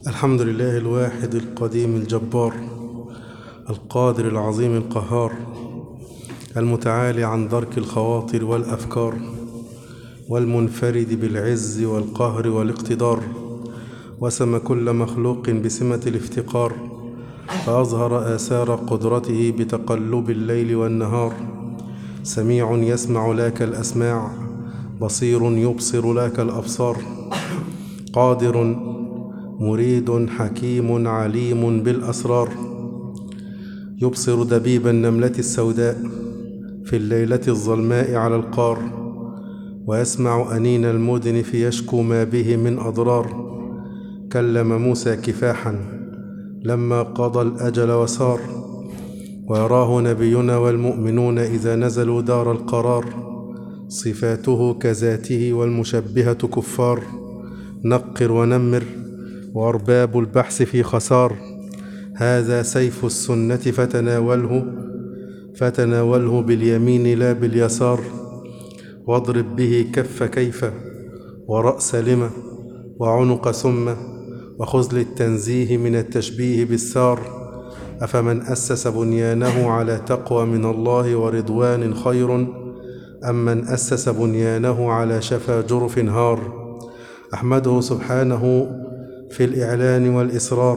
الحمد لله الواحد القديم الجبار القادر العظيم القهار المتعالي عن درك الخواطر والأفكار والمنفرد بالعز والقهر والاقتدار وسم كل مخلوق بسمة الافتقار فأظهر آثار قدرته بتقلب الليل والنهار سميع يسمع لك الأسماع بصير يبصر لك الأبصار قادر مريد حكيم عليم بالأسرار يبصر دبيب النملة السوداء في الليلة الظلماء على القار ويسمع أنين المدنف يشكو ما به من أضرار كلم موسى كفاحا لما قضى الأجل وسار ويراه نبينا والمؤمنون إذا نزلوا دار القرار صفاته كذاته والمشبهة كفار نقر ونمر وأرباب البحث في خسار هذا سيف السنة فتناوله فتناوله باليمين لا باليسار واضرب به كف كيف ورأس لم وعنق ثم وخذل التنزيه من التشبيه بالسار أفمن أسس بنيانه على تقوى من الله ورضوان خير أم من أسس بنيانه على شفا جرف هار أحمده سبحانه في الإعلان والإسرار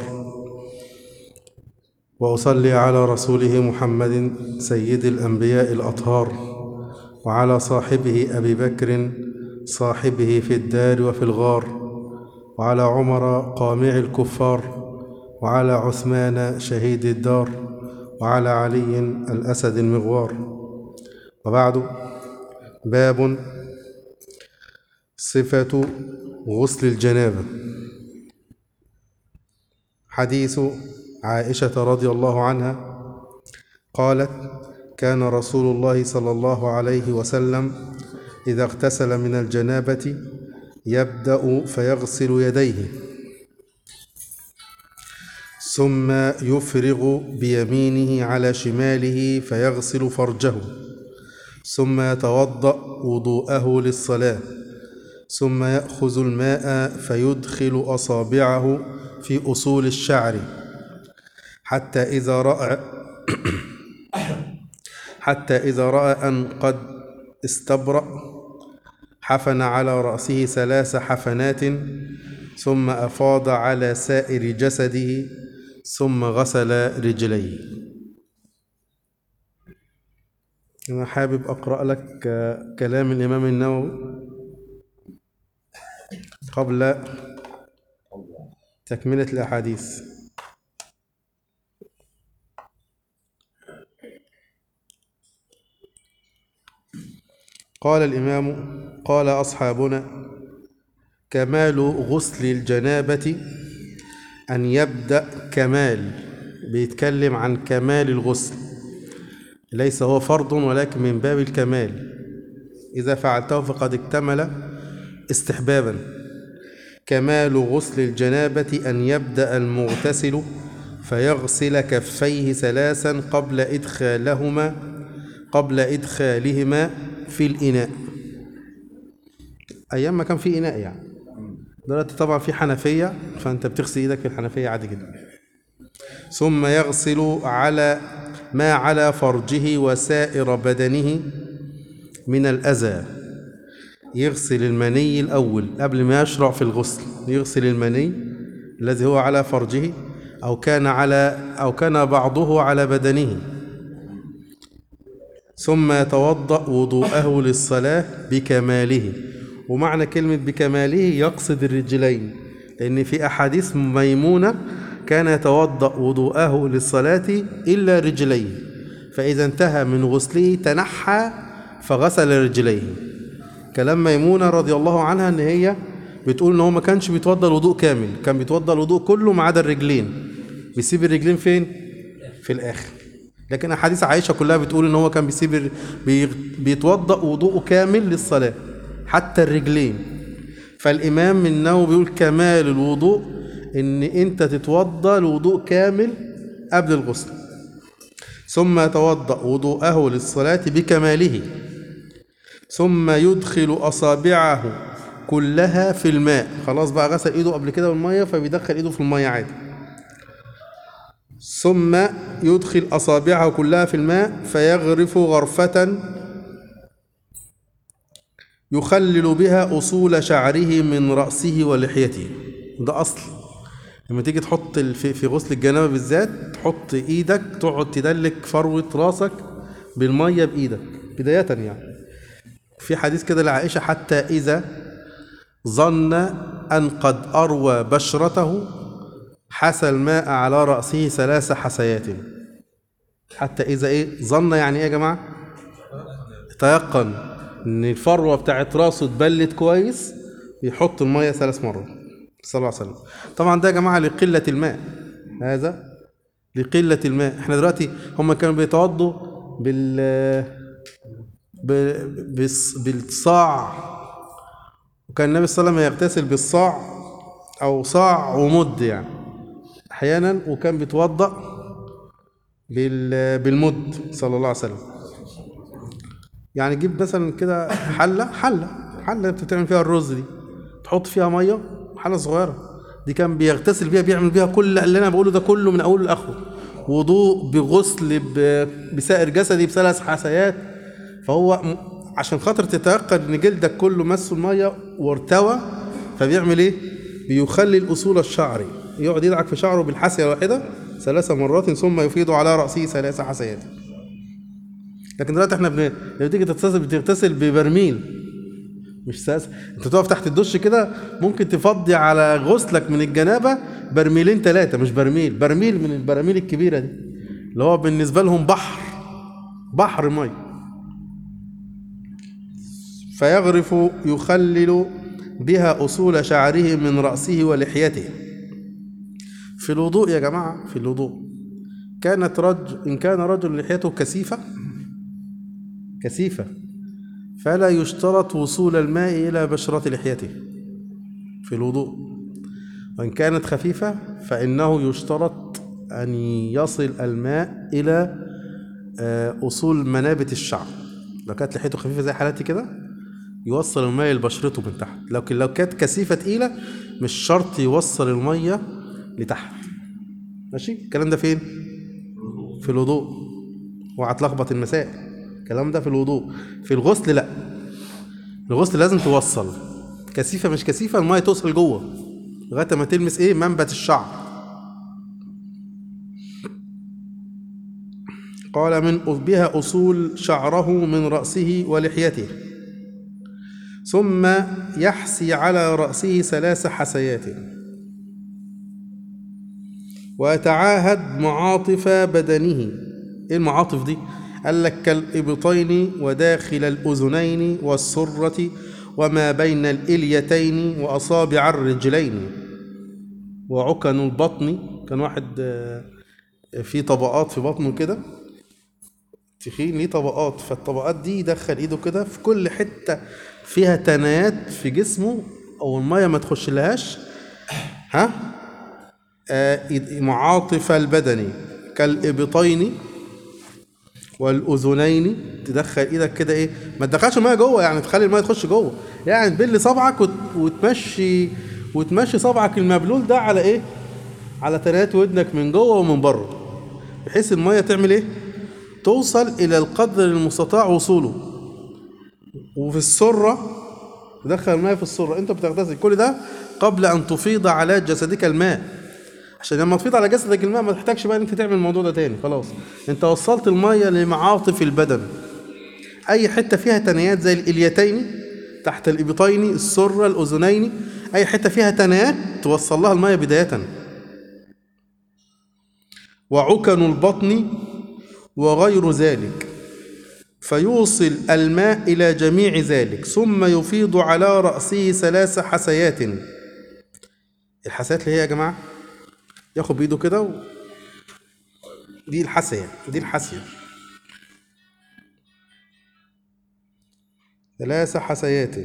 وأصلي على رسوله محمد سيد الأنبياء الأطهار وعلى صاحبه أبي بكر صاحبه في الدار وفي الغار وعلى عمر قامع الكفار وعلى عثمان شهيد الدار وعلى علي الأسد المغوار وبعد باب صفة غسل الجنابة حديث عائشة رضي الله عنها قالت كان رسول الله صلى الله عليه وسلم إذا اغتسل من الجنابة يبدأ فيغسل يديه ثم يفرغ بيمينه على شماله فيغسل فرجه ثم يتوضأ وضوءه للصلاة ثم يأخذ الماء فيدخل أصابعه في أصول الشعر حتى إذا رأى حتى إذا رأى أن قد استبرأ حفن على رأسه ثلاث حفنات ثم أفاض على سائر جسده ثم غسل رجليه أنا حابب أقرأ لك كلام الإمام النووي قبل تكملة الأحاديث قال الإمام قال أصحابنا كمال غسل الجنابة أن يبدأ كمال بيتكلم عن كمال الغسل ليس هو فرض ولكن من باب الكمال إذا فعلته فقد اكتمل استحبابا كمال غسل الجنابة أن يبدأ المغتسل فيغسل كفيه ثلاثا قبل إدخالهما قبل إدخالهما في الإناء أيام ما كان في إناء يعني دلوقتي طبعا في حنفية فأنت بتغسل إيدك في الحنفية عادي جدا ثم يغسل على ما على فرجه وسائر بدنه من الأذى يغسل المني الأول قبل ما يشرع في الغسل يغسل المني الذي هو على فرجه أو كان على أو كان بعضه على بدنه ثم يتوضأ وضوءه للصلاة بكماله ومعنى كلمة بكماله يقصد الرجلين لأن في أحاديث ميمونة كان يتوضأ وضوءه للصلاة إلا رجليه فإذا انتهى من غسله تنحى فغسل رجليه كلام ميمونة رضي الله عنها ان هي بتقول ان هو ما كانش بيتوضى الوضوء كامل كان بيتوضى الوضوء كله ما عدا الرجلين بيسيب الرجلين فين في الاخر لكن احاديث عائشه كلها بتقول ان هو كان بيسيب بي بيتوضا وضوءه كامل للصلاه حتى الرجلين فالامام النووي بيقول كمال الوضوء ان انت تتوضا الوضوء كامل قبل الغسل ثم يتوضا وضوءه للصلاه بكماله ثم يدخل أصابعه كلها في الماء خلاص بقى غسل ايده قبل كده بالميه فبيدخل ايده في الميه عادي ثم يدخل اصابعه كلها في الماء فيغرف غرفه يخلل بها اصول شعره من راسه ولحيته ده اصل لما تيجي تحط ال- في في غسل الجنابه بالذات تحط ايدك تقعد تدلك فروه راسك بالميه بايدك بدايه يعني في حديث كده لعائشه حتى اذا ظن ان قد اروى بشرته حسى الماء على راسه ثلاث حسيات حتى اذا ايه ظن يعني ايه يا جماعه تيقن ان الفروه بتاعت راسه اتبلت كويس يحط الميه ثلاث مرات صلى الله عليه وسلم طبعا ده يا جماعه لقله الماء هذا لقله الماء احنا دلوقتي هم كانوا بيتوضوا بال ب- بالص- بالصاع وكان النبي صلى الله عليه وسلم يغتسل بالصاع او صاع ومد يعني احيانا وكان بيتوضا بال- بالمد صلى الله عليه وسلم يعني جيب مثلا كده حله حله حله انت بتعمل فيها الرز دي تحط فيها ميه حله صغيره دي كان بيغتسل بيها بيعمل بيها كل اللي انا بقوله ده كله من اوله لاخره وضوء بغسل ب- بسائر جسدي بثلاث حسيات فهو م- عشان خاطر تتيقن ان جلدك كله مس الميه وارتوى فبيعمل ايه؟ بيخلي اصول الشعر يقعد يدعك في شعره بالحسيه الواحده ثلاث مرات ثم يفيض على راسه ثلاث حسيات لكن دلوقتي احنا بن... لما تيجي تغتسل بتغتسل ببرميل مش ساس انت تقف تحت الدش كده ممكن تفضي على غسلك من الجنابه برميلين ثلاثه مش برميل برميل من البراميل الكبيره دي اللي هو بالنسبه لهم بحر بحر ميه فيغرف يخلل بها اصول شعره من راسه ولحيته في الوضوء يا جماعه في الوضوء كانت رجل ان كان رجل لحيته كثيفه كثيفة فلا يشترط وصول الماء إلى بشرة لحيته في الوضوء وإن كانت خفيفة فإنه يشترط أن يصل الماء إلى آه، أصول منابت الشعر لو كانت لحيته خفيفة زي حالتي كده يوصل الماء لبشرته من تحت لكن لو كانت كثيفة تقيلة مش شرط يوصل المية لتحت ماشي الكلام ده فين؟ في الوضوء وهتلخبط المسائل الكلام ده في الوضوء في الغسل لا الغسل لازم توصل كثيفه مش كثيفه الميه توصل جوه لغايه ما تلمس ايه منبت الشعر قال من بها اصول شعره من راسه ولحيته ثم يحسي على راسه ثلاث حسيات ويتعاهد معاطف بدنه ايه المعاطف دي قال لك كالإبطين وداخل الأذنين والسرة وما بين الإليتين وأصابع الرجلين وعكن البطن كان واحد آه، في طبقات في بطنه كده تخين ليه طبقات فالطبقات دي يدخل ايده كده في كل حتة فيها تنايات في جسمه او المية ما تخش لهاش ها آه، معاطف البدن كالإبطين والاذنين تدخل ايدك كده ايه ما تدخلش الميه جوه يعني تخلي الميه تخش جوه يعني تبل صبعك وت... وتمشي وتمشي صبعك المبلول ده على ايه على تنات ودنك من جوه ومن بره بحيث الميه تعمل ايه توصل الى القدر المستطاع وصوله وفي السره تدخل الميه في السره انت بتغتسل كل ده قبل ان تفيض على جسدك الماء عشان لما تفيض على جسدك الماء ما تحتاجش بقى ان انت تعمل الموضوع ده تاني خلاص انت وصلت الميه لمعاطف البدن اي حته فيها تنايات زي الاليتين تحت الابطين السره الاذنين اي حته فيها تنايات توصل لها الميه بدايه وعكن البطن وغير ذلك فيوصل الماء الى جميع ذلك ثم يفيض على راسه ثلاث حسيات الحسيات اللي هي يا جماعه ياخد بايده كده و... دي الحسيه دي الحسيه ثلاث حسيات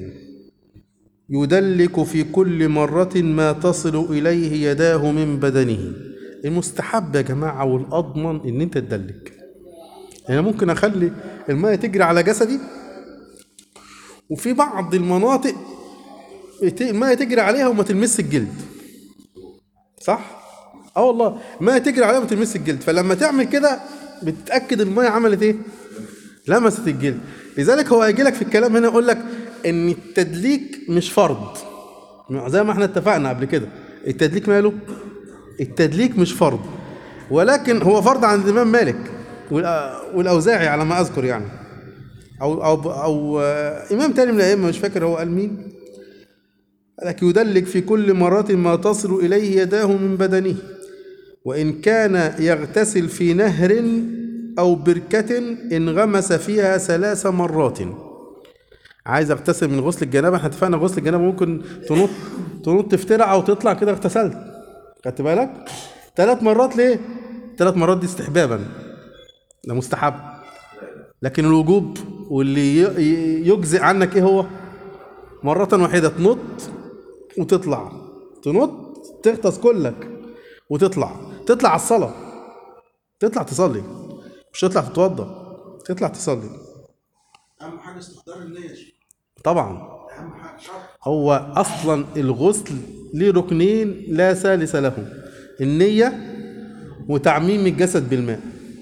يدلك في كل مرة ما تصل إليه يداه من بدنه المستحب يا جماعة والأضمن إن أنت تدلك يعني ممكن أخلي الماء تجري على جسدي وفي بعض المناطق الت- الميه تجري عليها وما تلمس الجلد صح اه والله الميه تجري عليها وما تلمس الجلد فلما تعمل كده بتتاكد الميه عملت ايه لمست الجلد لذلك هو هيجي لك في الكلام هنا يقول لك ان التدليك مش فرض زي ما احنا اتفقنا قبل كده التدليك ماله التدليك مش فرض ولكن هو فرض عند الامام مالك والأ- والاوزاعي على ما اذكر يعني او او او آه، امام تاني من الائمه مش فاكر هو قال مين قال لك يدلك في كل مرة ما تصل إليه يداه من بدنه وإن كان يغتسل في نهر أو بركة انغمس فيها ثلاث مرات عايز اغتسل من غسل الجنابة احنا اتفقنا غسل الجنابة ممكن تنط تنط في ترعة وتطلع كده اغتسلت خدت بالك؟ ثلاث مرات ليه؟ ثلاث مرات دي استحبابا ده مستحب لكن الوجوب واللي ي- ي- يجزئ عنك ايه هو؟ مرة واحدة تنط وتطلع تنط تغطس كلك وتطلع تطلع على الصلاة تطلع تصلي مش تطلع تتوضى تطلع تصلي اهم حاجه استحضار النيه طبعا اهم حاجه شرط هو اصلا الغسل ليه ركنين لا ثالث لهم النية وتعميم الجسد بالماء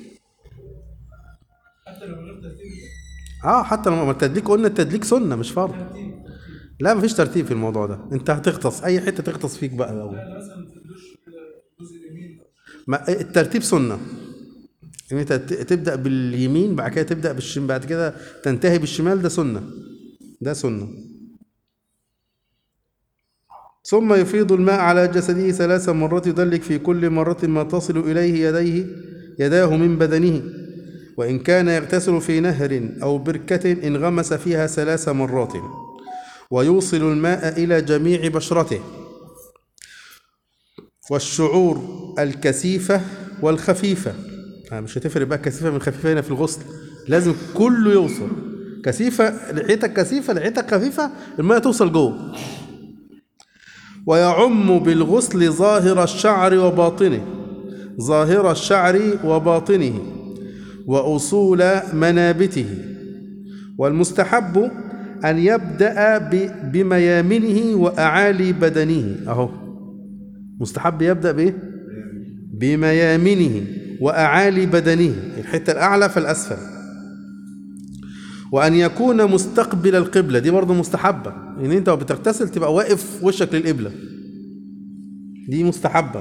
حتى لو من غير ترتيب اه حتى لما التدليك قلنا التدليك سنة مش فرض لا مفيش ترتيب في الموضوع ده انت هتغطس اي حتة تغطس فيك بقى الاول لا مثلا في الدش كده الجزء اليمين ما الترتيب سنة ان انت ت- تبدا باليمين بعد كده تبدا بالشمال بعد كده تنتهي بالشمال ده سنه ده سنه ثم يفيض الماء على جسده ثلاث مرات يدلك في كل مرة ما تصل إليه يديه يداه من بدنه وإن كان يغتسل في نهر أو بركة انغمس فيها ثلاث مرات ويوصل الماء إلى جميع بشرته والشعور الكثيفة والخفيفة آه مش هتفرق بقى كثيفة من خفيفة هنا في الغسل لازم كله يوصل كثيفة لحيتك كثيفة لحيتك خفيفة الماء توصل جوه ويعم بالغسل ظاهر الشعر وباطنه ظاهر الشعر وباطنه وأصول منابته والمستحب أن يبدأ ب- بميامنه وأعالي بدنه أهو مستحب يبدأ بإيه؟ بميامنه وأعالي بدنه الحتة الأعلى فالأسفل وأن يكون مستقبل القبلة دي برضه مستحبة إن أنت بتغتسل تبقى واقف وشك للقبلة دي مستحبة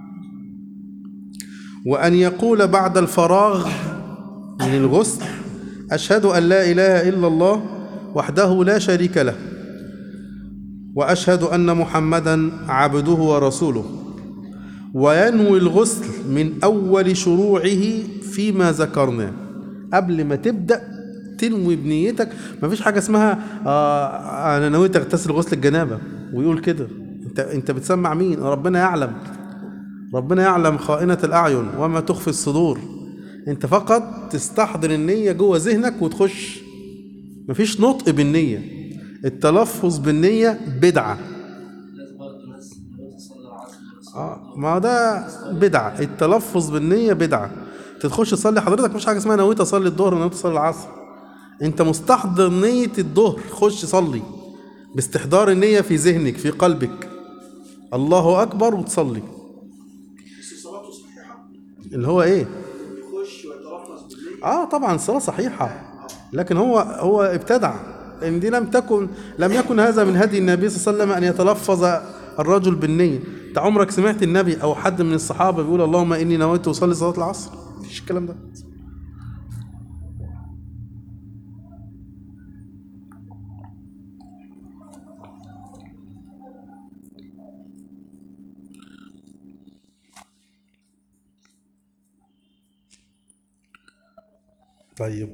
وأن يقول بعد الفراغ من الغسل أشهد أن لا إله إلا الله وحده لا شريك له واشهد ان محمدا عبده ورسوله وينوي الغسل من اول شروعه فيما ذكرناه قبل ما تبدا تنوي بنيتك مفيش حاجه اسمها آه انا نويت اغتسل غسل الجنابه ويقول كده انت انت بتسمع مين ربنا يعلم ربنا يعلم خائنة الأعين وما تخفي الصدور أنت فقط تستحضر النية جوه ذهنك وتخش مفيش نطق بالنية التلفظ بالنية بدعة لازم برضه الناس تصلي العصر اه ما هو ده بدعة التلفظ بالنية بدعة تخش تصلي حضرتك مش حاجة اسمها نويت أصلي الظهر ونويت أصلي العصر أنت مستحضر نية الظهر خش صلي باستحضار النية في ذهنك في قلبك الله أكبر وتصلي بس صلاته صحيحه اللي هو إيه يخش ويتلفظ بالليل اه طبعا الصلاة صحيحة لكن هو هو ابتدع ان دي لم تكن لم يكن هذا من هدي النبي صلى الله عليه وسلم ان يتلفظ الرجل بالنية انت عمرك سمعت النبي او حد من الصحابة بيقول اللهم اني نويت اصلي صلاة العصر مفيش الكلام ده طيب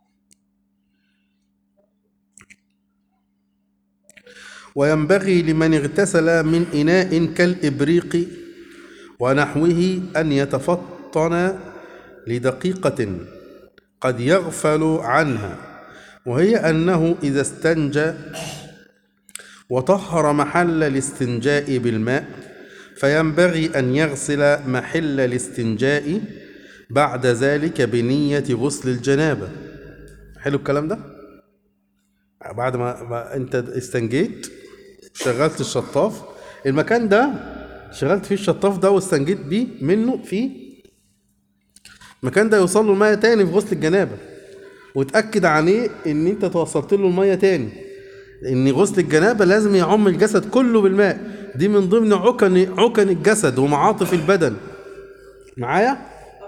وينبغي لمن اغتسل من إناء كالإبريق ونحوه أن يتفطن لدقيقة قد يغفل عنها وهي أنه إذا استنجى وطهر محل الاستنجاء بالماء فينبغي أن يغسل محل الاستنجاء بعد ذلك بنية غسل الجنابة حلو الكلام ده بعد ما, ما انت استنجيت شغلت الشطاف المكان ده شغلت فيه الشطاف ده واستنجيت بيه منه فيه المكان ده يوصل له الميه تاني في غسل الجنابه وتاكد عليه ان انت توصلت له الميه تاني ان غسل الجنابه لازم يعم الجسد كله بالماء دي من ضمن عكن عكن الجسد ومعاطف البدن معايا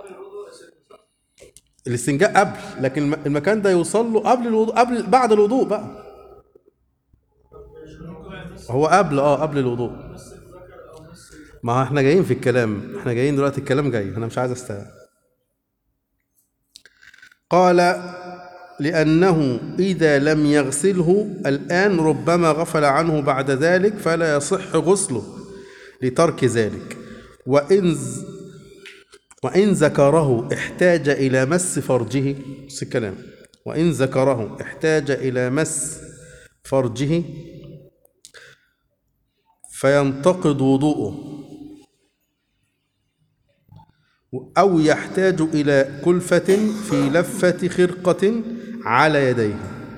الاستنجاء قبل لكن الم- المكان ده يوصل له قبل الوضوء قبل بعد الوضوء بقى هو قبل اه قبل الوضوء ما هو احنا جايين في الكلام احنا جايين دلوقتي الكلام جاي انا مش عايز استنى قال لأنه إذا لم يغسله الآن ربما غفل عنه بعد ذلك فلا يصح غسله لترك ذلك وإن ز- وإن ذكره احتاج إلى مس فرجه نفس الكلام وإن ذكره احتاج إلى مس فرجه فينتقض وضوءه أو يحتاج إلى كلفة في لفة خرقة على يديه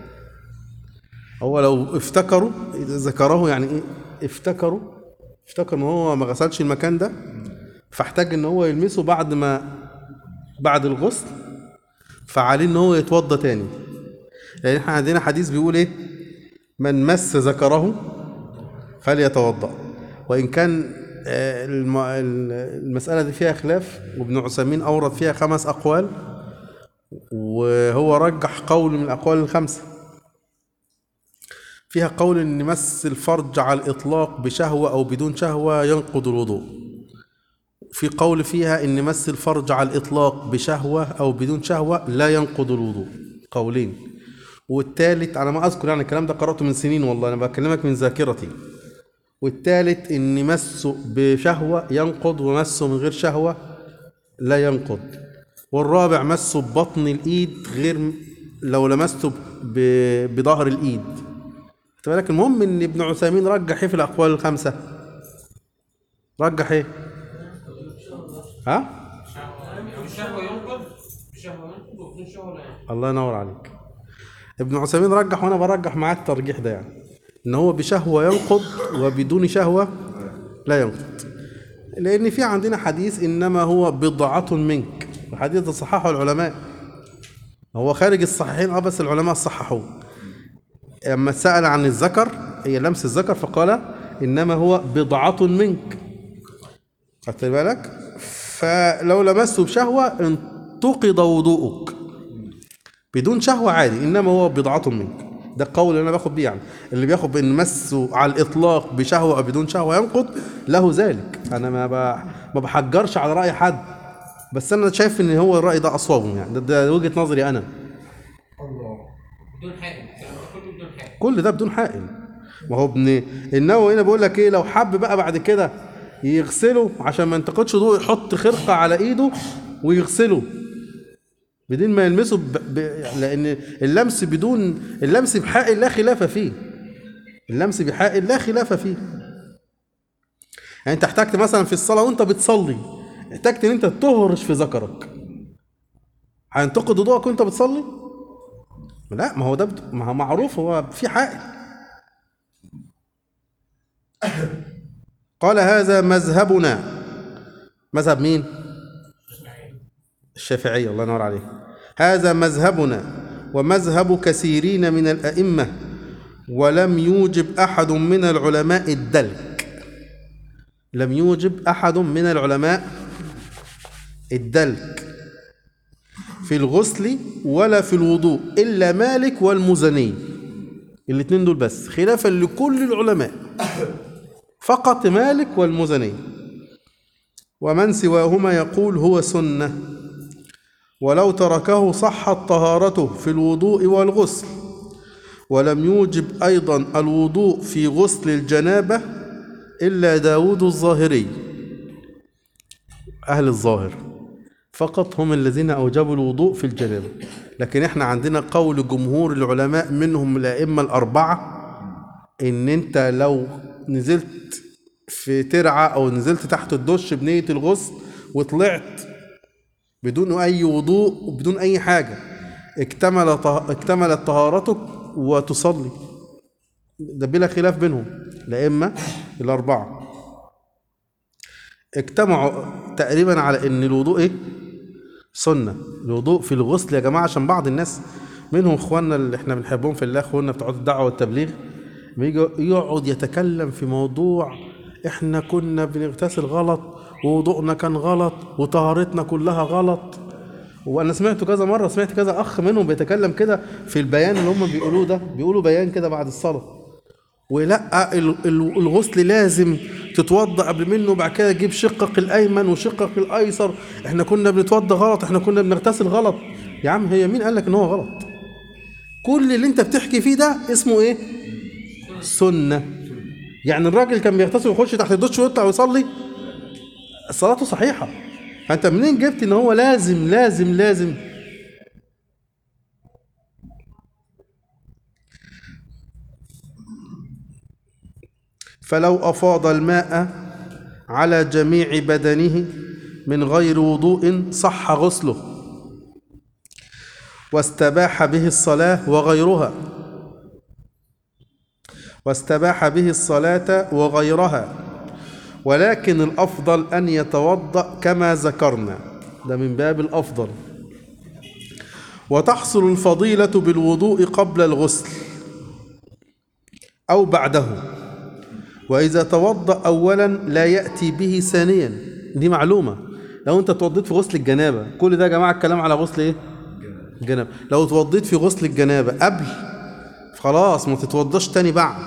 هو لو افتكروا إذا ذكره يعني إيه افتكروا افتكر إن هو ما غسلش المكان ده فاحتاج إن هو يلمسه بعد ما بعد الغسل فعليه إن هو يتوضى تاني لأن احنا عندنا حديث بيقول إيه من مس ذكره فليتوضأ وإن كان آه، الم- ال- المسألة دي فيها خلاف وابن عثيمين أورد فيها خمس أقوال وهو رجح قول من الأقوال الخمسة فيها قول إن مس الفرج على الإطلاق بشهوة أو بدون شهوة ينقض الوضوء في قول فيها إن مس الفرج على الإطلاق بشهوة أو بدون شهوة لا ينقض الوضوء قولين والثالث على ما أذكر يعني الكلام ده قرأته من سنين والله أنا بكلمك من ذاكرتي والثالث ان مسه بشهوه ينقض ومسه من غير شهوه لا ينقض والرابع مسه ببطن الايد غير م- لو لمسته ب- بظهر الايد خد بالك المهم ان ابن عثيمين رجح ايه في الاقوال الخمسه رجح ايه ها بشهوة ينقض بشهوة ينقض وبدون شهوة لا ينقض الله ينور عليك ابن عثيمين رجح وانا برجح معاه الترجيح ده يعني ان هو بشهوه ينقض وبدون شهوه لا ينقض لان في عندنا حديث انما هو بضعه منك الحديث ده صححه العلماء هو خارج الصحيحين اه بس العلماء صححوه لما سأل عن الذكر هي لمس الذكر فقال انما هو بضعه منك خدت بالك فلو لمسته بشهوه انتقض وضوءك بدون شهوة عادي إنما هو بضعة منك ده القول اللي أنا باخد بيه يعني اللي بياخد بإن مسه على الإطلاق بشهوة أو بدون شهوة ينقض له ذلك أنا ما ب... ما بحجرش على رأي حد بس أنا شايف إن هو الرأي ده أصوب يعني ده, ده وجهة نظري أنا بدون حائل الكلام ده كله بدون حائل كل ده بدون حائل ما هو ابن النووي هنا بيقول لك ايه لو حب بقى بعد كده يغسله عشان ما ينتقدش ضوء يحط خرقه على ايده ويغسله بدون ما يلمسه ب... ب... لان اللمس بدون اللمس بحائل لا خلاف فيه اللمس بحائل لا خلاف فيه يعني انت احتجت مثلا في الصلاه وانت بتصلي احتجت ان انت تهرش في ذكرك هينتقد وضوءك وانت بتصلي لا ما هو ده بت... ما هو معروف هو في حائل قال هذا مذهبنا مذهب مين الشافعية الله ينور عليه هذا مذهبنا ومذهب كثيرين من الأئمة ولم يوجب أحد من العلماء الدلك لم يوجب أحد من العلماء الدلك في الغسل ولا في الوضوء إلا مالك والمزني الاثنين دول بس خلافا لكل العلماء فقط مالك والمزني ومن سواهما يقول هو سنة ولو تركه صحت طهارته في الوضوء والغسل ولم يوجب أيضا الوضوء في غسل الجنابة إلا داود الظاهري أهل الظاهر فقط هم الذين أوجبوا الوضوء في الجنابة لكن احنا عندنا قول جمهور العلماء منهم الأئمة الأربعة إن أنت لو نزلت في ترعة أو نزلت تحت الدش بنية الغسل وطلعت بدون أي وضوء وبدون أي حاجة اكتمل طه... اكتملت طهارتك وتصلي ده بلا خلاف بينهم الأئمة الأربعة اجتمعوا تقريبا على ان الوضوء ايه سنه الوضوء في الغسل يا جماعه عشان بعض الناس منهم اخواننا اللي احنا بنحبهم في الله اخواننا بتوع الدعوه والتبليغ بيجي يقعد يتكلم في موضوع احنا كنا بنغتسل غلط ووضوءنا كان غلط وطهارتنا كلها غلط وانا سمعته كذا مره سمعت كذا اخ منهم بيتكلم كده في البيان اللي هم بيقولوه ده بيقولوا بيان كده بعد الصلاه ولا ال- ال- الغسل لازم تتوضا قبل منه وبعد كده تجيب شقك الايمن وشقك الايسر احنا كنا بنتوضا غلط احنا كنا بنغتسل غلط يا عم هي مين قال لك ان هو غلط كل اللي انت بتحكي فيه ده اسمه ايه سنه يعني الراجل كان بيغتسل ويخش تحت الدش ويطلع ويصلي صلاته صحيحه فانت منين جبت ان هو لازم لازم لازم فلو افاض الماء على جميع بدنه من غير وضوء صح غسله واستباح به الصلاه وغيرها واستباح به الصلاه وغيرها ولكن الافضل ان يتوضا كما ذكرنا ده من باب الافضل وتحصل الفضيله بالوضوء قبل الغسل او بعده وإذا توضأ أولا لا يأتي به ثانيا دي معلومة لو أنت توضيت في غسل الجنابة كل ده يا جماعة الكلام على غسل إيه؟ الجنابة لو توضيت في غسل الجنابة قبل خلاص ما تتوضاش تاني بعد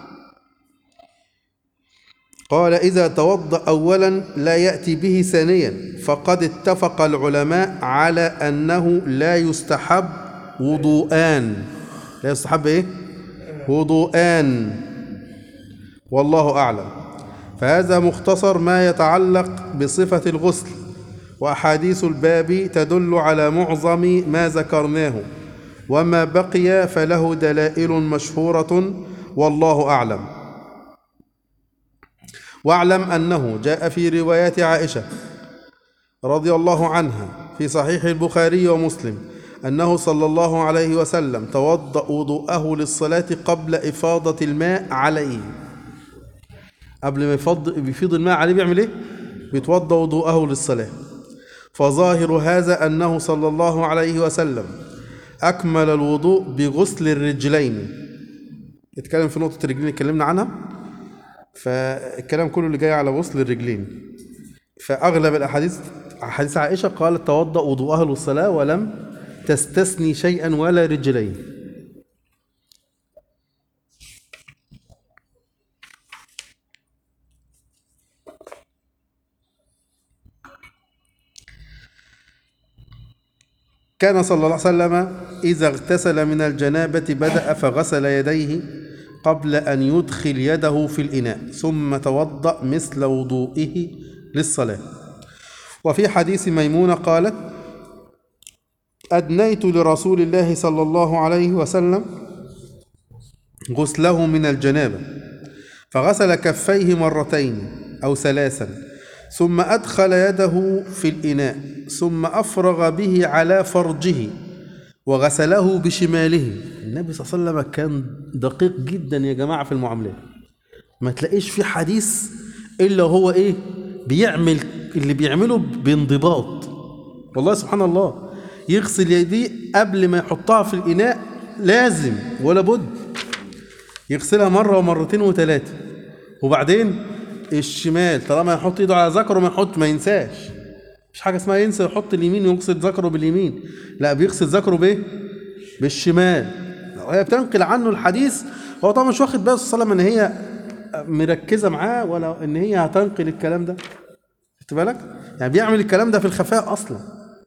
قال إذا توضأ أولا لا يأتي به ثانيا فقد اتفق العلماء على أنه لا يستحب وضوءان لا يستحب إيه؟ وضوءان والله أعلم فهذا مختصر ما يتعلق بصفة الغسل وأحاديث الباب تدل على معظم ما ذكرناه وما بقي فله دلائل مشهورة والله أعلم واعلم أنه جاء في روايات عائشة رضي الله عنها في صحيح البخاري ومسلم أنه صلى الله عليه وسلم توضأ وضوءه للصلاة قبل إفاضة الماء عليه قبل ما يفض بيفيض الماء عليه بيعمل ايه بيتوضا وضوءه للصلاه فظاهر هذا انه صلى الله عليه وسلم اكمل الوضوء بغسل الرجلين اتكلم في نقطه الرجلين اتكلمنا عنها فالكلام كله اللي جاي على غسل الرجلين فاغلب الاحاديث حديث عائشه قالت توضا وضوءها للصلاه ولم تستثني شيئا ولا رجلين كان صلى الله عليه وسلم إذا اغتسل من الجنابة بدأ فغسل يديه قبل أن يدخل يده في الإناء ثم توضأ مثل وضوئه للصلاة وفي حديث ميمونة قالت أدنيت لرسول الله صلى الله عليه وسلم غسله من الجنابة فغسل كفيه مرتين أو ثلاثا ثم أدخل يده في الإناء ثم أفرغ به على فرجه وغسله بشماله النبي صلى الله عليه وسلم كان دقيق جدا يا جماعة في المعاملات ما تلاقيش في حديث إلا هو إيه بيعمل اللي بيعمله بانضباط والله سبحان الله يغسل يديه قبل ما يحطها في الإناء لازم ولا بد يغسلها مرة ومرتين وثلاثة وبعدين الشمال طالما يحط ايده على ذكره ما يحط ما ينساش مش حاجه اسمها ينسى يحط اليمين ويغسل ذكره باليمين لا بيغسل ذكره بايه بالشمال وهي بتنقل عنه الحديث هو طبعا مش واخد باله صلى الله عليه وسلم ان هي مركزه معاه ولا ان هي هتنقل الكلام ده خدت بالك يعني بيعمل الكلام ده في الخفاء اصلا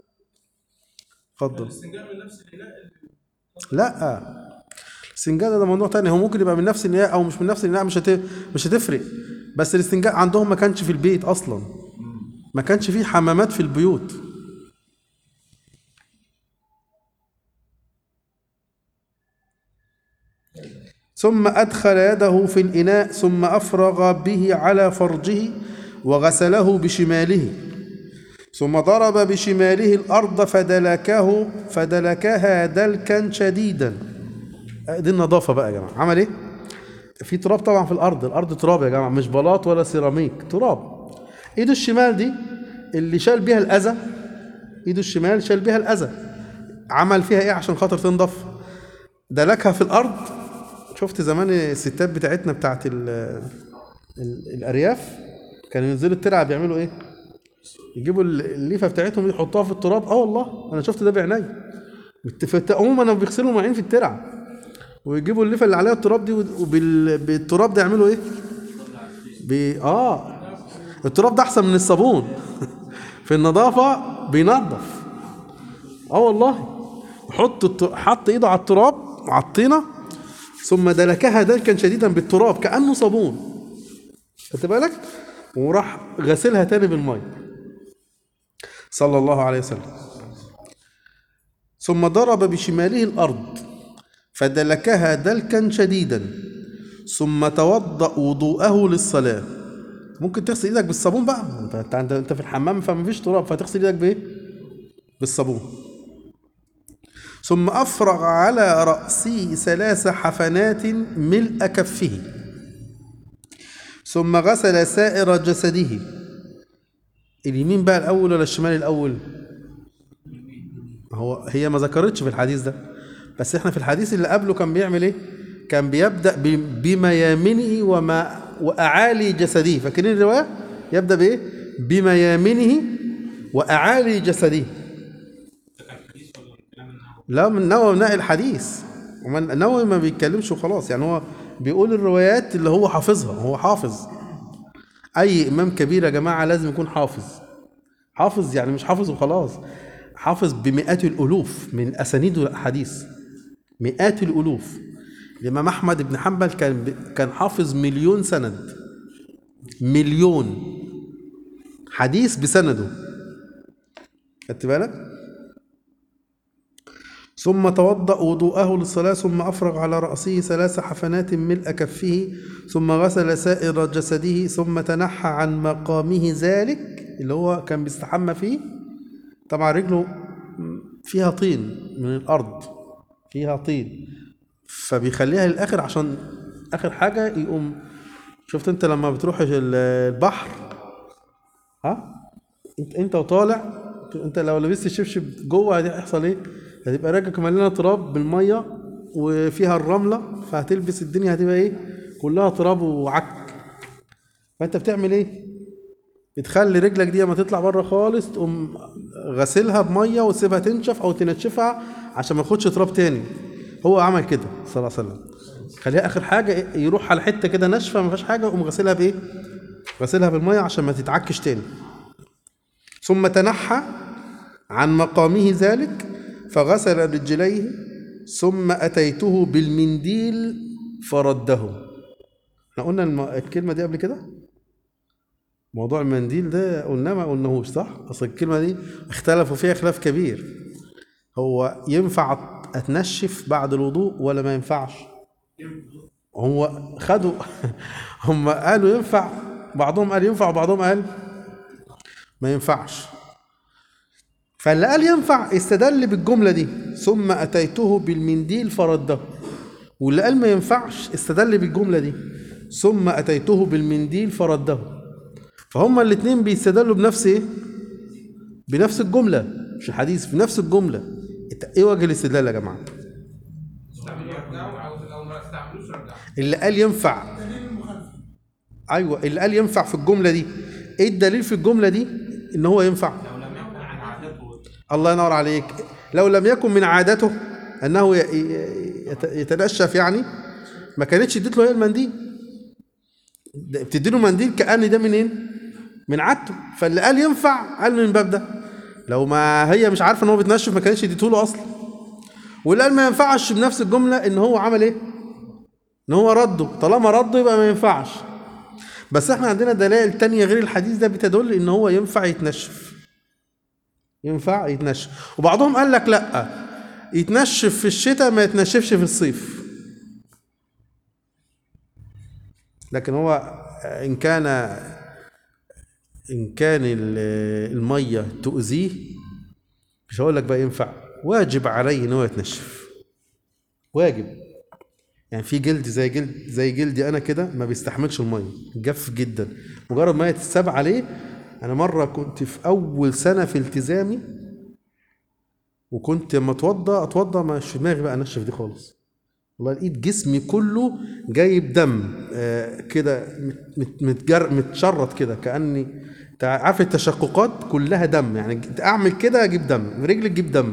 اتفضل الاستنجاء من نفس الاناء اللي لا الاستنجاء ده موضوع تاني هو ممكن يبقى من نفس الاناء او مش من نفس الاناء مش هت... مش هتفرق بس الاستنجاء عندهم ما كانش في البيت اصلا ما كانش فيه حمامات في البيوت ثم أدخل يده في الإناء ثم أفرغ به على فرجه وغسله بشماله ثم ضرب بشماله الأرض فدلكه فدلكها دلكا شديدا دي النظافة بقى يا جماعة عمل إيه؟ في تراب طبعا في الارض الارض تراب يا جماعه مش بلاط ولا سيراميك تراب ايده الشمال دي اللي شال بيها الاذى ايده الشمال شال بيها الاذى عمل فيها ايه عشان خاطر تنضف دلكها في الارض شفت زمان الستات بتاعتنا بتاعت ال ال الارياف كانوا ينزلوا الترعه بيعملوا ايه يجيبوا الليفه بتاعتهم يحطوها في التراب اه والله انا شفت ده بعيني بت- في الت- عموما بيغسلوا مواعين في الترعه ويجيبوا الليفه اللي عليها التراب دي وبالتراب ده يعملوا ايه بي... اه التراب ده احسن من الصابون في النظافه بينظف اه والله حط الت... حط ايده على التراب على الطينه ثم دلكها دلكا شديدا بالتراب كانه صابون خدت بالك وراح غسلها تاني بالميه صلى الله عليه وسلم ثم ضرب بشماله الارض فدلكها دلكا شديدا ثم توضأ وضوءه للصلاة ممكن تغسل ايدك بالصابون بقى انت انت انت, انت في الحمام فمفيش تراب فتغسل ايدك بايه بالصابون ثم افرغ على رأسه ثلاث حفنات ملء كفه ثم غسل سائر جسده اليمين بقى الاول ولا الشمال الاول هو هي ما ذكرتش في الحديث ده بس احنا في الحديث اللي قبله كان بيعمل ايه كان بيبدا ب- بميامنه وما واعالي جسده فاكرين الروايه يبدا بايه بميامنه واعالي جسده لا من نووي نقل الحديث ومن النووي ما بيتكلمش وخلاص يعني هو بيقول الروايات اللي هو حافظها هو حافظ اي امام كبير يا جماعه لازم يكون حافظ حافظ يعني مش حافظ وخلاص حافظ بمئات الالوف من اسانيد الاحاديث مئات الالوف الامام احمد بن حنبل كان ب- كان حافظ مليون سند مليون حديث بسنده خدت بالك ثم توضأ وضوءه للصلاة ثم أفرغ على رأسه ثلاث حفنات ملء كفه ثم غسل سائر جسده ثم تنحى عن مقامه ذلك اللي هو كان بيستحمى فيه طبعا رجله فيها طين من الأرض فيها طين فبيخليها للآخر عشان آخر حاجة يقوم شفت أنت لما بتروح ال- البحر ها انت انت وطالع انت لو لبست الشبشب جوه هيحصل ايه؟ هتبقى رجلك مليانه تراب بالميه وفيها الرمله فهتلبس الدنيا هتبقى ايه؟ كلها تراب وعك فانت بتعمل ايه؟ بتخلي رجلك دي لما تطلع بره خالص تقوم غسلها بميه وتسيبها تنشف او تنشفها عشان ما ياخدش تراب تاني هو عمل كده صلى الله عليه وسلم خليها اخر حاجه يروح على حته كده ناشفه ما فيهاش حاجه يقوم غسلها بايه؟ غسلها بالميه عشان ما تتعكش تاني ثم تنحى عن مقامه ذلك فغسل رجليه ثم أتيته بالمنديل فرده احنا قلنا الم... الكلمة دي قبل كده موضوع المنديل ده قلنا ما قلناهوش صح اصل الكلمة دي اختلفوا فيها خلاف كبير هو ينفع اتنشف بعد الوضوء ولا ما ينفعش هو خدوا هم قالوا ينفع بعضهم قال ينفع وبعضهم قال ما ينفعش فاللي قال ينفع استدل بالجملة دي ثم أتيته بالمنديل فرده واللي قال ما ينفعش استدل بالجملة دي ثم أتيته بالمنديل فرده فهما الاتنين بيستدلوا بنفس ايه بنفس الجملة مش الحديث بنفس الجملة إت- ايه وجه الاستدلال يا جماعة استعملوا رجعوا او او ما استعملوش رجعوا اللي قال ينفع ايوه اللي قال ينفع في الجملة دي ايه الدليل في الجملة دي ان هو ينفع الله ينور عليك لو لم يكن من عادته انه ي- ي- يت- يتنشف يعني ما كانتش اديت له هي المنديل ده بتدي له منديل كأن ده منين من عادته فاللي قال ينفع قال من باب ده لو ما هي مش عارفه ان هو بيتنشف ما كانتش اديته له اصلا واللي قال ما ينفعش بنفس الجمله ان هو عمل ايه ان هو رده طالما رده يبقى ما ينفعش بس احنا عندنا دلائل تانية غير الحديث ده بتدل ان هو ينفع يتنشف ينفع يتنشف وبعضهم قال لك لا يتنشف في الشتاء ما يتنشفش في الصيف لكن هو ان كان ان كان ال- الميه تؤذيه مش هقول لك بقى ينفع واجب عليه ان هو يتنشف واجب يعني في جلد زي جلد زي جلدي انا كده ما بيستحملش الميه جاف جدا مجرد ما تتساب عليه انا مره كنت في اول سنه في التزامي وكنت لما اتوضى اتوضى مش في دماغي بقى انشف دي خالص والله لقيت جسمي كله جايب دم آه كده مت- مت- متجر متشرط كده كاني انت عارف التشققات كلها دم يعني اعمل كده اجيب دم رجلي تجيب دم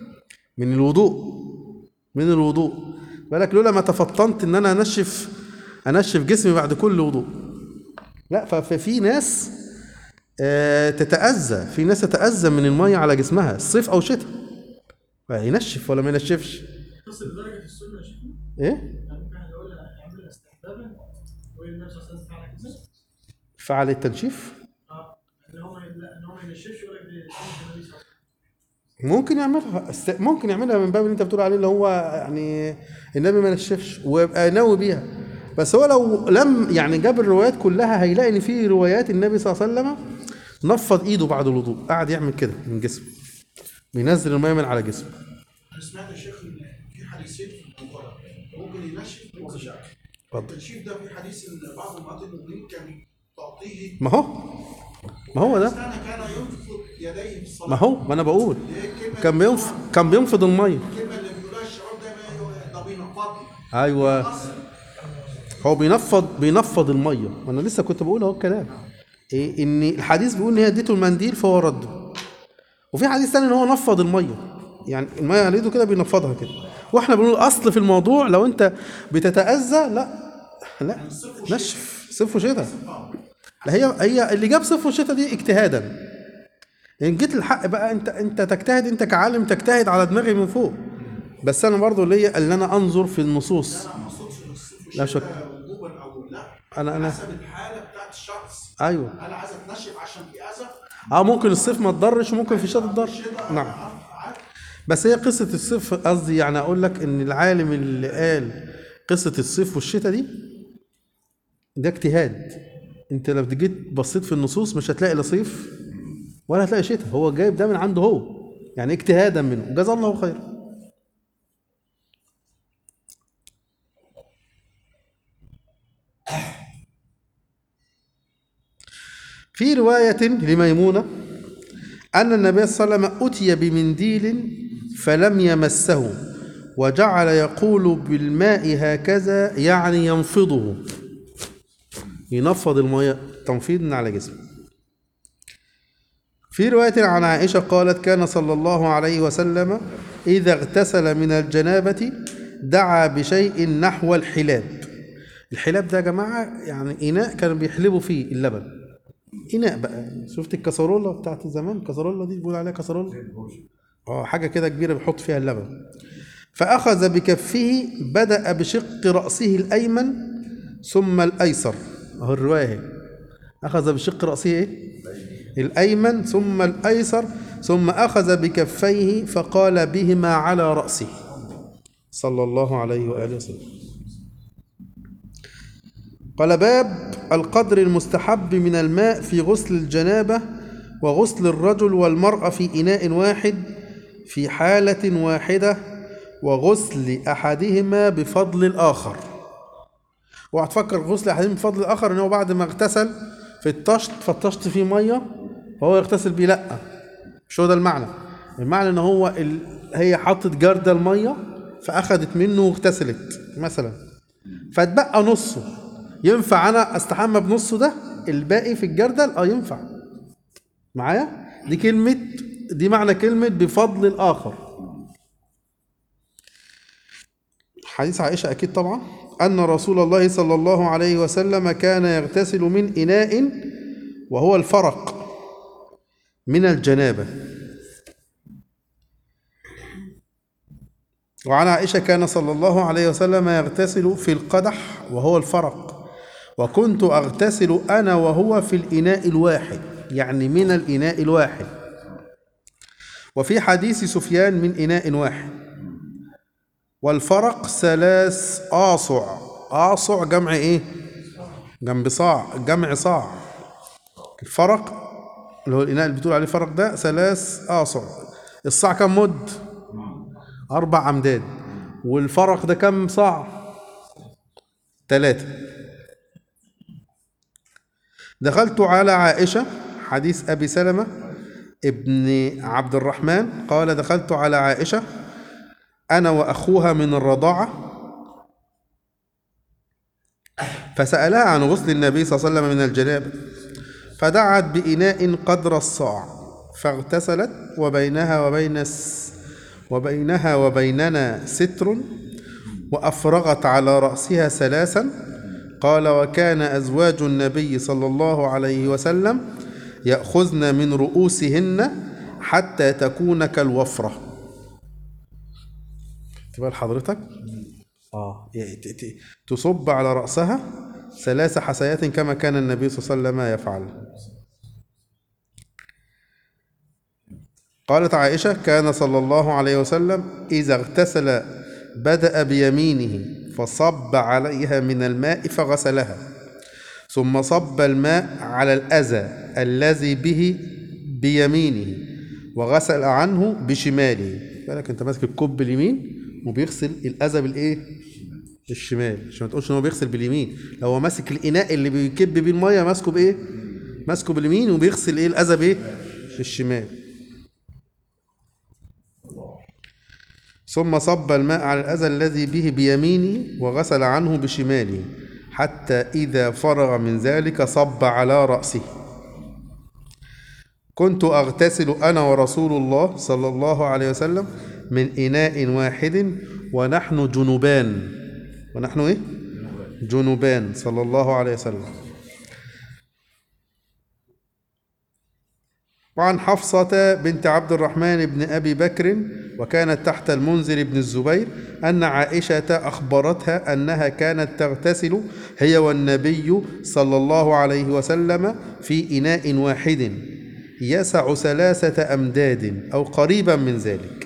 من الوضوء من الوضوء بالك لولا ما تفطنت ان انا انشف انشف جسمي بعد كل وضوء لا ففي ناس آه، تتأذى في ناس تتأذى من المية على جسمها الصيف أو شتاء ينشف ولا ما ينشفش تصل لدرجه السنه يا شيخ إيه؟ يعني ممكن احد يقول يعملها استحبابا والنبي صلى الله عليه وسلم فعل كده فعل التنشيف اه ان هو لا ان هو ما ينشفش ولا بسنه النبي صلى الله عليه وسلم ممكن يعملها است- ممكن يعملها من باب اللي انت بتقول عليه اللي هو يعني النبي ما نشفش ويبقى ناوي بيها بس هو لو لم يعني جاب الروايات كلها هيلاقي ان في روايات النبي صلى الله عليه وسلم نفض ايده بعد الوضوء قعد يعمل كده من جسمه بينزل الميه من على جسمه انا سمعت يا شيخ ان في حديثين في الموضوع ده ممكن ينشف ممكن يشعر اتفضل. التنشيف ده في حديث ان بعض امهات المؤمنين كان تعطيه ما هو ما هو ده كان كان ينفض يديه في الصلاه ما هو ما انا بقول اللي هي الكلمه كان بينفض كان بينفض الميه الكلمه اللي بيقولها الشباب دايما ده بينفضني ايوه اصل هو بينفض بينفض الميه وانا لسه كنت بقول اهو الكلام إيه ان الحديث بيقول ان هي اديته المنديل فهو رده وفي حديث تاني ان هو نفض الميه يعني الميه على ايده كده بينفضها كده واحنا بنقول اصل في الموضوع لو انت بتتاذى لا لا نشف صيف وشتاء لا هي هي اللي جاب صيف وشتاء دي اجتهادا ان جيت الحق بقى انت انت تجتهد انت كعالم تجتهد على دماغي من فوق بس انا برضو ليا اللي انا انظر في النصوص ما اقصدش الصيف لا شك. والشتاء وجوبا او لا انا انا حسب الحاله بتاعت الشخص ايوه انا عايز اتنشف عشان في اذى اه ممكن الصيف ما تضرش وممكن في الشتاء تضر نعم عارف بس هي قصة الصيف قصدي يعني أقول لك إن العالم اللي قال قصة الصيف والشتاء دي ده اجتهاد أنت لو جيت بصيت في النصوص مش هتلاقي لا صيف ولا هتلاقي شتاء هو جايب ده من عنده هو يعني اجتهادا منه جزا الله خير في رواية لميمونة أن النبي صلى الله عليه وسلم أتي بمنديل فلم يمسه وجعل يقول بالماء هكذا يعني ينفضه ينفض المياه تنفيض من على جسمه في رواية عن عائشة قالت كان صلى الله عليه وسلم إذا اغتسل من الجنابة دعا بشيء نحو الحلاب الحلاب ده يا جماعة يعني إناء كانوا بيحلبوا فيه اللبن إناء بقى شفت الكسرولة بتاعت زمان الكسرولة دي بيقول عليها كسرولة اه حاجة كده كبيرة بيحط فيها اللبن فأخذ بكفه بدأ بشق رأسه الأيمن ثم الأيسر أهو الرواية اهي أخذ بشق رأسه إيه؟ الأيمن ثم الأيسر ثم أخذ بكفيه فقال بهما على رأسه صلى الله عليه وآله وسلم قال باب القدر المستحب من الماء في غسل الجنابة وغسل الرجل والمرأة في إناء واحد في حالة واحدة وغسل أحدهما بفضل الآخر وهتفكر غسل أحدهما بفضل الآخر إن هو بعد ما اغتسل في الطشت فالطشت فيه مية فهو يغتسل بيه لأ مش هو ده المعنى المعنى إن هو ال... هي حطت جردة المية فأخدت منه واغتسلت مثلا فاتبقى نصه ينفع انا استحمى بنصه ده الباقي في الجردل اه ينفع معايا دي كلمة دي معنى كلمة بفضل الآخر حديث عائشة أكيد طبعا أن رسول الله صلى الله عليه وسلم كان يغتسل من إناء وهو الفرق من الجنابة وعن عائشة كان صلى الله عليه وسلم يغتسل في القدح وهو الفرق وكنت أغتسل أنا وهو في الإناء الواحد يعني من الإناء الواحد وفي حديث سفيان من إناء واحد والفرق ثلاث آصع آصع جمع إيه؟ جنب صاع جمع صاع الفرق اللي هو الإناء اللي بتقول عليه فرق ده ثلاث آصع الصاع كم مد؟ أربع أمداد والفرق ده كم صاع؟ ثلاثة دخلت على عائشة حديث أبي سلمة ابن عبد الرحمن قال دخلت على عائشة أنا وأخوها من الرضاعة فسألها عن غسل النبي صلى الله عليه وسلم من الجنابة فدعت بإناء قدر الصاع فاغتسلت وبينها وبين الس وبينها وبيننا ستر وأفرغت على رأسها ثلاثا قال وكان أزواج النبي صلى الله عليه وسلم يأخذن من رؤوسهن حتى تكون كالوفرة تبقى حضرتك اه يعني ت- ت- تصب على رأسها ثلاث حسيات كما كان النبي صلى الله عليه وسلم يفعل قالت عائشة كان صلى الله عليه وسلم إذا اغتسل بدأ بيمينه فصب عليها من الماء فغسلها ثم صب الماء على الأذى الذي به بيمينه وغسل عنه بشماله بالك انت ماسك الكوب باليمين وبيغسل الأذى بالإيه؟ بالشمال عشان ما تقولش ان هو بيغسل باليمين لو هو ماسك الإناء اللي بيكب بيه المية ماسكه بإيه؟ ماسكه باليمين وبيغسل إيه الأذى بإيه؟ بالشمال ثم صب الماء على الأذى الذي به بيمينه وغسل عنه بشماله حتى إذا فرغ من ذلك صب على رأسه كنت أغتسل أنا ورسول الله صلى الله عليه وسلم من إناء واحد ونحن جنوبان ونحن إيه؟ جنوبان صلى الله عليه وسلم وعن حفصة بنت عبد الرحمن بن أبي بكر وكانت تحت المنذر بن الزبير أن عائشة أخبرتها أنها كانت تغتسل هي والنبي صلى الله عليه وسلم في إناء واحد يسع ثلاثة أمداد أو قريبا من ذلك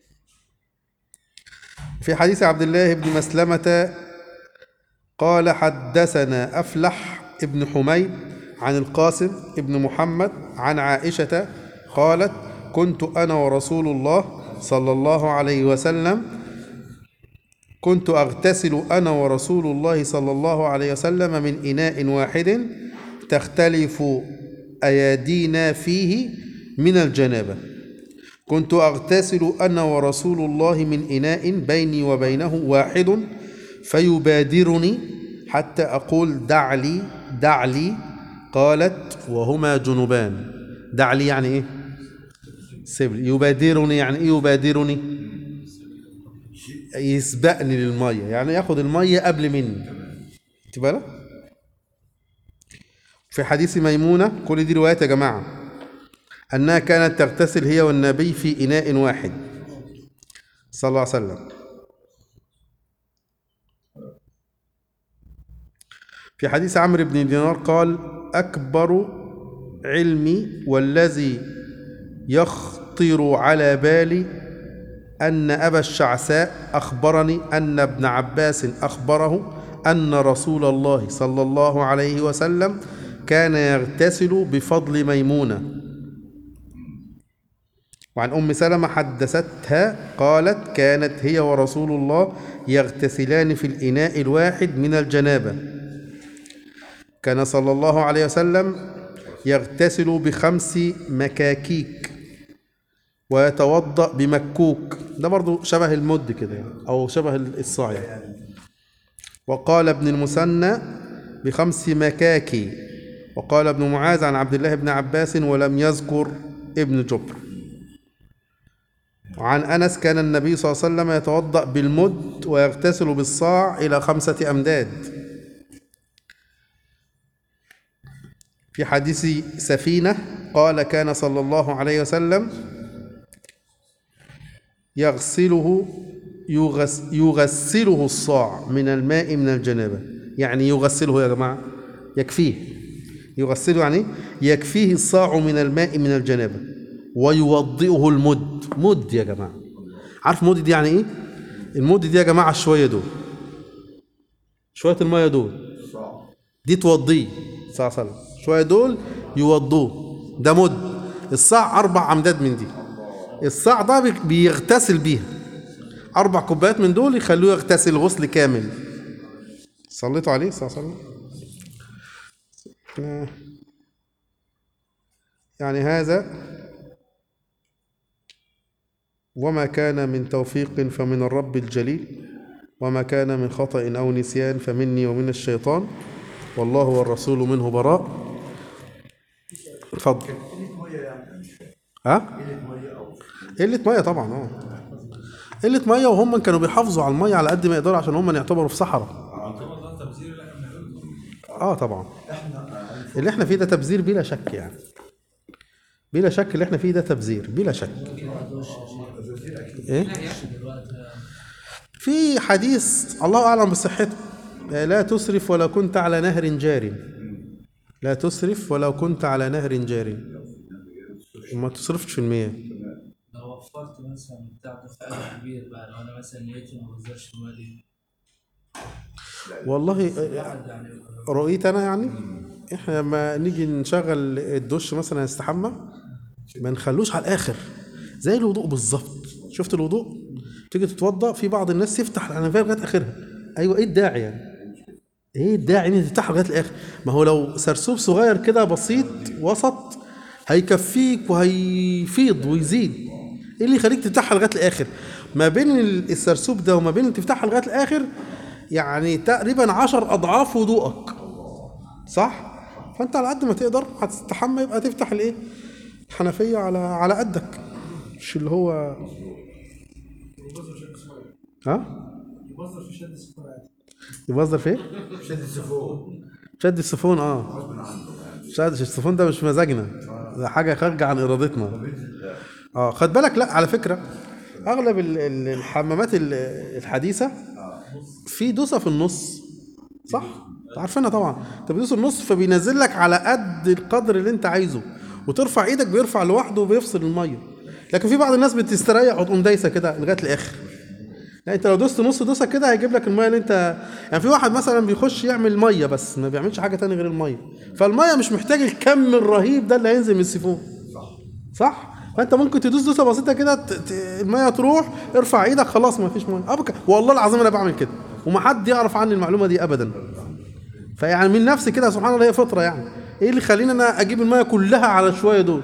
في حديث عبد الله بن مسلمة قال حدثنا أفلح ابن حميد عن القاسم ابن محمد عن عائشة قالت كنت أنا ورسول الله صلى الله عليه وسلم كنت أغتسل أنا ورسول الله صلى الله عليه وسلم من إناء واحد تختلف أيادينا فيه من الجنابة كنت أغتسل أنا ورسول الله من إناء بيني وبينه واحد فيبادرني حتى أقول دع لي دع لي قالت وهما جنوبان دع لي يعني إيه سيب لي. يبادرني يعني إيه يبادرني يسبقني للمية يعني ياخد المية قبل مني تبقى بالك؟ في حديث ميمونة كل دي روايات يا جماعة أنها كانت تغتسل هي والنبي في إناء واحد صلى الله عليه وسلم في حديث عمرو بن دينار قال أكبر علمي والذي يخطر على بالي أن أبا الشعثاء أخبرني أن ابن عباس أخبره أن رسول الله صلى الله عليه وسلم كان يغتسل بفضل ميمونة وعن أم سلمة حدثتها قالت كانت هي ورسول الله يغتسلان في الإناء الواحد من الجنابة كان صلى الله عليه وسلم يغتسل بخمس مكاكيك ويتوضأ بمكوك ده برضو شبه المد كده يعني أو شبه الصاع يعني وقال ابن المثنى بخمس مكاكي وقال ابن معاذ عن عبد الله بن عباس ولم يذكر ابن جبر وعن أنس كان النبي صلى الله عليه وسلم يتوضأ بالمد ويغتسل بالصاع إلى خمسة أمداد في حديث سفينة قال كان صلى الله عليه وسلم يغسله يغس يغسله الصاع من الماء من الجنابة يعني يغسله يا جماعة يكفيه يغسله يعني إيه؟ يكفيه الصاع من الماء من الجنابة ويوضئه المد مد يا جماعة عارف مد دي يعني ايه المد دي يا جماعة شوية دول شوية المية دول دي توضيه صلى الله عليه وسلم شوية دول يوضوه ده مد الصاع أربع أمداد من دي الصاع ده بي- بيغتسل بيها أربع كوبايات من دول يخلوه يغتسل غسل كامل صليتوا عليه صلى الله عليه وسلم آه. يعني هذا وما كان من توفيق فمن الرب الجليل وما كان من خطأ أو نسيان فمني ومن الشيطان والله والرسول منه براء اتفضل ها؟ قلة مية طبعا اه قلة مية وهم كانوا بيحافظوا على المية على قد ما يقدروا عشان هم يعتبروا في صحراء اه طبعا اللي احنا فيه ده تبذير بلا شك يعني بلا شك اللي احنا فيه ده تبذير بلا شك ايه في حديث الله اعلم بصحته لا تسرف ولو كنت على نهر جار لا تسرف ولو كنت على نهر جار وما تصرفش في المياه لو وفرت مثلا بتاع دفع كبير بقى لو انا مثلا نيتي ما بهزرش مالي والله واحد يعني رؤيتي انا يعني احنا لما نيجي نشغل الدش مثلا نستحمى ما نخلوش على الاخر زي الوضوء بالظبط شفت الوضوء تيجي تتوضا في بعض الناس يفتح الحنفيه لغايه اخرها ايوه ايه الداعي يعني ايه الداعي ان تفتحها لغايه الاخر ما هو لو سرسوب صغير كده بسيط وسط هيكفيك وهيفيض ويزيد ايه اللي يخليك تفتحها لغايه الاخر ما بين السرسوب ده وما بين اللي تفتحها لغايه الاخر يعني تقريبا عشر اضعاف وضوءك صح فانت على قد ما تقدر هتستحمى يبقى تفتح الايه الحنفيه على على قدك مش اللي هو ها يبذر في شد السكر عادي يبذر في ايه شد السفون شد السفون اه شد السفون ده مش مزاجنا ده حاجه خارجه عن ارادتنا اه خد بالك لا على فكره اغلب ال- ال- الحمامات ال- الحديثه في دوسه في النص صح انت عارفينها طبعا انت بتدوس النص فبينزل لك على قد القدر اللي انت عايزه وترفع ايدك بيرفع لوحده وبيفصل الميه لكن في بعض الناس بتستريح وتقوم دايسه كده لغايه الاخر لا انت لو دوست نص دوسه كده هيجيب لك الميه اللي انت يعني في واحد مثلا بيخش يعمل ميه بس ما بيعملش حاجه تاني غير الميه فالميه مش محتاج الكم الرهيب ده اللي هينزل من السيفون صح فانت ممكن تدوس دوسه بسيطه كده ت- ت- الميه تروح ارفع ايدك خلاص ما فيش ميه ابك والله العظيم انا بعمل كده وما حد يعرف عني المعلومه دي ابدا فيعني من نفسي كده سبحان الله هي فطره يعني ايه اللي يخليني انا اجيب الميه كلها على شويه دول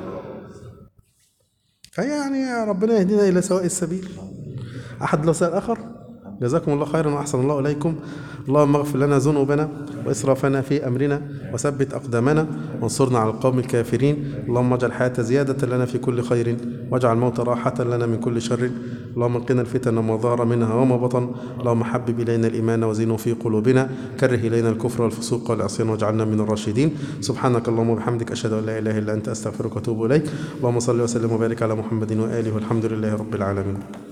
فهي يعني ربنا يهدينا الى سواء السبيل احد له سؤال اخر جزاكم الله خيرا واحسن الله اليكم اللهم اغفر لنا ذنوبنا واسرافنا في امرنا وثبت اقدامنا وانصرنا على القوم الكافرين اللهم اجعل الحياه زياده لنا في كل خير واجعل الموت راحه لنا من كل شر اللهم انقنا الفتن وما ظهر منها وما بطن اللهم حبب الينا الايمان وزينه في قلوبنا كره الينا الكفر والفسوق والعصيان واجعلنا من الراشدين سبحانك اللهم وبحمدك اشهد ان لا اله الا انت استغفرك واتوب اليك اللهم صل وسلم وبارك على محمد واله والحمد لله رب العالمين